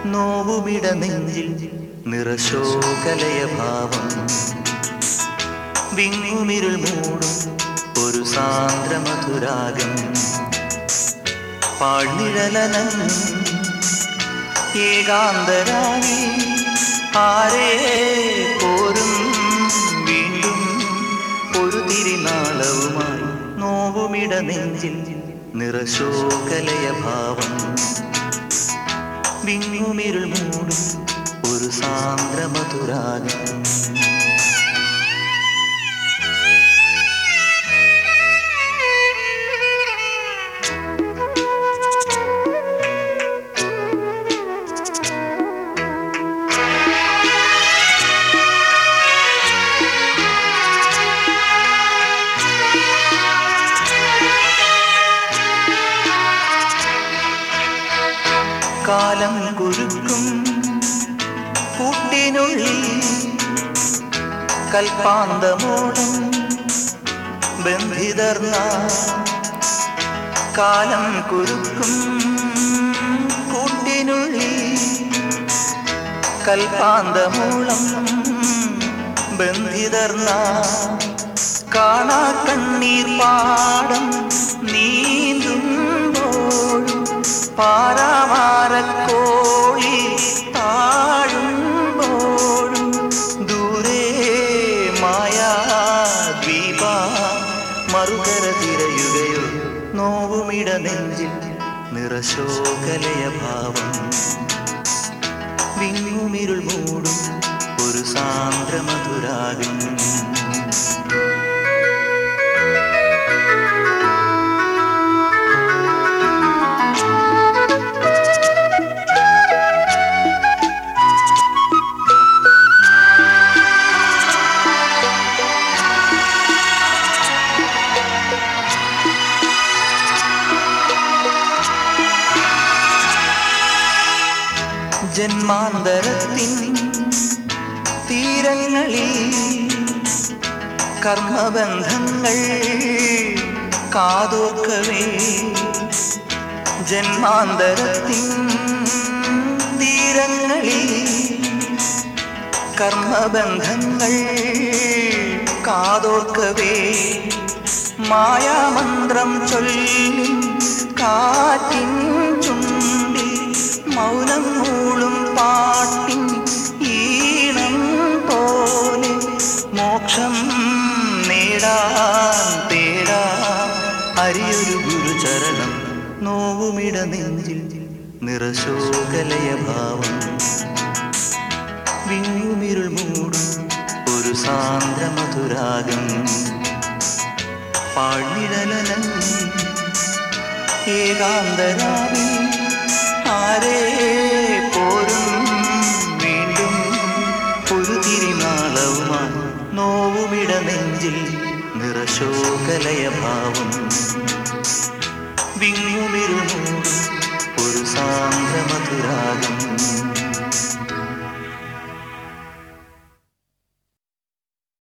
നോവുമിട നെഞ്ചിൽ നിറശോകലയ ഭാവം വിങ്ങുമിരുൾ മൂടും ഒരു സാന്ദ്രമധുരാഗം പാഴ്നിഴലനങ്ങും ഏകാന്തരായി ആരേ പോരും വീണ്ടും ഒരു തിരിനാളവുമായി നോവുമിട നെഞ്ചിൽ നിറശോകലയ ഭാവം വിങ്ങുമിരുൾ മൂടും ഒരു സാന്ദ്രമധുരാഗം കാലം കുരുക്കും കൂട്ടിനുള്ളിൽ കൽപ്പാന്തമോടും ബന്ധിതർന്ന കാലം കുരുക്കും കൂട്ടിനുള്ളിൽ കൽപ്പാന്തമൂളം ബന്ധിതർന്ന കാണാ കണ്ണീർ പാടം നീന്തുമ്പോഴും പാരാമാരക്കോഴി താഴുമ്പോഴും ദൂരെ മായാ ദ്വീപ മറുകര തിരയുകയോ നോവുമിട നെഞ്ചിൽ നിറശോകലയ ഭാവം വിങ്ങുമിരുൾ മൂടും ഒരു സാന്ദ്രമധുരാഗം ജന്മാന്തരത്തിൻ തീരങ്ങളിൽ കർമ്മബന്ധങ്ങൾ കാതോക്കവേ ജന്മാന്തരത്തിൻ തീരങ്ങളിൽ കർമ്മബന്ധങ്ങൾ കാതോർക്കവേ മായാമന്ത്രം ചൊല്ലും കാറ്റിൻ ചുണ്ടിൽ മൗനം മൂളും പാട്ടിൻ ഈണം പോലെ മോക്ഷം നേടാൻ തേടാ അരിയൊരു ഗുരുചരണം നോവുമിട നെഞ്ചിൽ നിറശോകലയ ഭാവം വിങ്ങുമിരുൾ മൂടും ഒരു സാന്ദ്രമധുരാഗം പാഴ്നിഴലനങ്ങി ഏകാന്തരാവിൽ ആരേ പോരും വീണ്ടും ഒരു തിരിനാളവുമായി നോവുമിട നെഞ്ചിൽ നിറശോകലയ ഭാവം വിങ്ങുമിരുൾ മൂടും ഒരു സാന്ദ്രമധുരാഗം